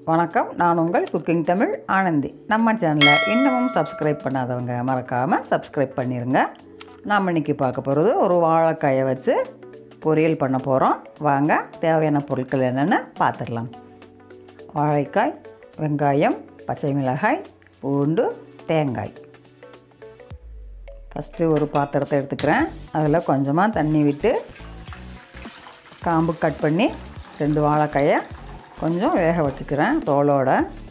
வணக்கம் நான் உங்கள் குக்கிங் தமிழ் ஆனந்தி நம்ம சேனலை இன்னமும் சப்ஸ்கிரைப் பண்ணாதவங்க மறக்காமல் சப்ஸ்கிரைப் பண்ணிடுங்க நாம் இன்றைக்கி பார்க்க போகிறது ஒரு வாழைக்காயை வச்சு பொரியல் பண்ண போகிறோம் வாங்க தேவையான பொருட்கள் என்னென்னு பார்த்துடலாம் வாழைக்காய் வெங்காயம் பச்சை மிளகாய் பூண்டு தேங்காய் ஃபஸ்ட்டு ஒரு பாத்திரத்தை எடுத்துக்கிறேன் அதில் கொஞ்சமாக தண்ணி விட்டு காம்பு கட் பண்ணி ரெண்டு வாழைக்காயை கொஞ்சம் வேக வச்சுக்கிறேன் தோலோட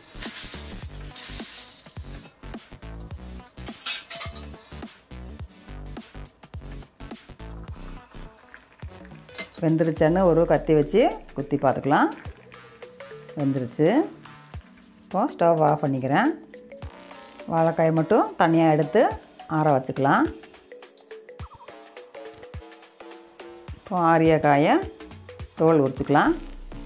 வெந்துருச்சான்னு ஒரு கத்தி வச்சு குத்தி பார்த்துக்கலாம் வெந்துருச்சு இப்போது ஸ்டவ் ஆஃப் பண்ணிக்கிறேன் வாழைக்காய் மட்டும் தனியாக எடுத்து ஆற வச்சுக்கலாம் இப்போ ஆரிய காயை தோல் உரிச்சுக்கலாம்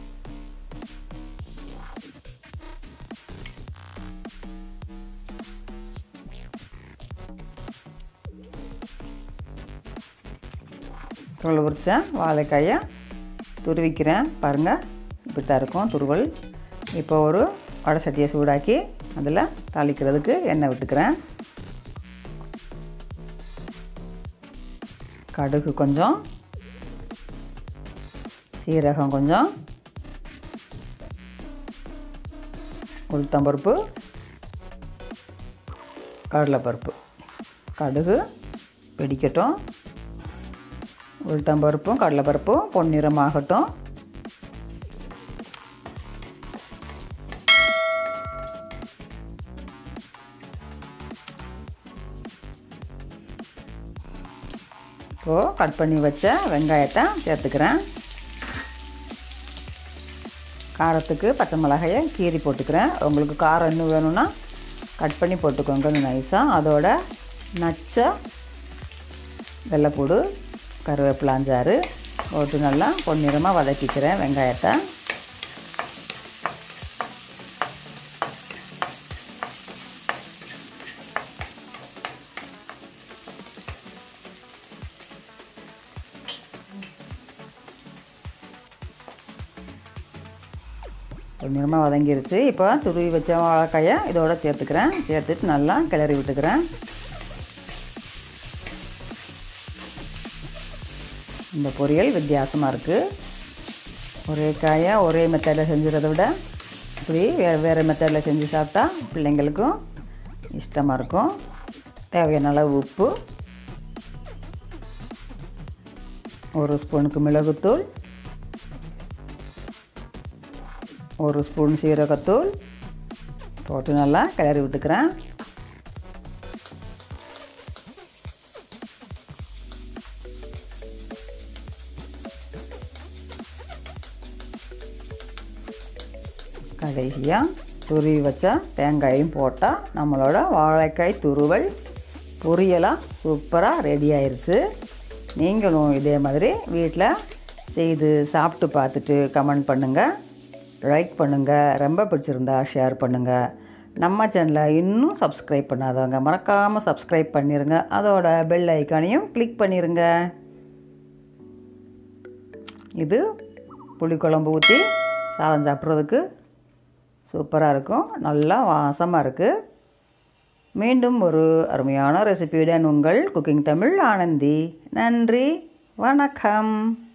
தோல் உரிச்ச வாழைக்காயை துருவிக்கிறேன் பாருங்கள் இப்படி தான் இருக்கும் துருவல் இப்போ ஒரு வடை சட்டியை சூடாக்கி அதில் தாளிக்கிறதுக்கு எண்ணெய் விட்டுக்கிறேன் கடுகு கொஞ்சம் சீரகம் கொஞ்சம் உளுத்தம்பருப்பு கடலைப்பருப்பு கடுகு வெடிக்கட்டும் உளுத்தம்பருப்பும் கடலைப்பருப்பும் பொன்னிறமாகட்டும் இப்போது கட் பண்ணி வச்ச வெங்காயத்தை சேர்த்துக்கிறேன் காரத்துக்கு பச்சை மிளகாயை கீரி போட்டுக்கிறேன் உங்களுக்கு காரம் இன்னும் வேணும்னா கட் பண்ணி போட்டுக்கோங்க நைஸாக அதோட நச்ச வெள்ளைப்பூடு கருவேப்பிலாஞ்சாறு போட்டு நல்லா பொன்னிறமாக வதக்கிக்கிறேன் வெங்காயத்தை பொன்னிறமாக வதங்கிருச்சு இப்போ துருவி வச்ச வாழைக்காயை இதோட சேர்த்துக்கிறேன் சேர்த்துட்டு நல்லா கிளறி விட்டுக்கிறேன் இந்த பொரியல் வித்தியாசமாக இருக்குது ஒரே காயை ஒரே மெத்தடில் செஞ்சுறத விட இப்படி வேறு வேறு மெத்தடில் செஞ்சு சாப்பிட்டா பிள்ளைங்களுக்கும் இஷ்டமாக இருக்கும் தேவையான அளவு உப்பு ஒரு ஸ்பூனுக்கு மிளகுத்தூள் ஒரு ஸ்பூன் சீரகத்தூள் போட்டு நல்லா கிளறி விட்டுக்கிறேன் கடைசியாக துருவி வச்ச தேங்காயும் போட்டால் நம்மளோட வாழைக்காய் துருவல் பொரியலாக சூப்பராக ரெடி ஆயிடுச்சு நீங்களும் இதே மாதிரி வீட்டில் செய்து சாப்பிட்டு பார்த்துட்டு கமெண்ட் பண்ணுங்கள் லைக் பண்ணுங்கள் ரொம்ப பிடிச்சிருந்தா ஷேர் பண்ணுங்கள் நம்ம சேனலை இன்னும் சப்ஸ்கிரைப் பண்ணாதவங்க மறக்காமல் சப்ஸ்கிரைப் பண்ணிடுங்க அதோட பெல் ஐக்கானையும் கிளிக் பண்ணிடுங்க இது புளிக்குழம்பு ஊற்றி சாதம் சாப்பிட்றதுக்கு சூப்பராக இருக்கும் நல்லா வாசமாக இருக்குது மீண்டும் ஒரு அருமையான ரெசிபியுடன் உங்கள் குக்கிங் தமிழ் ஆனந்தி நன்றி வணக்கம்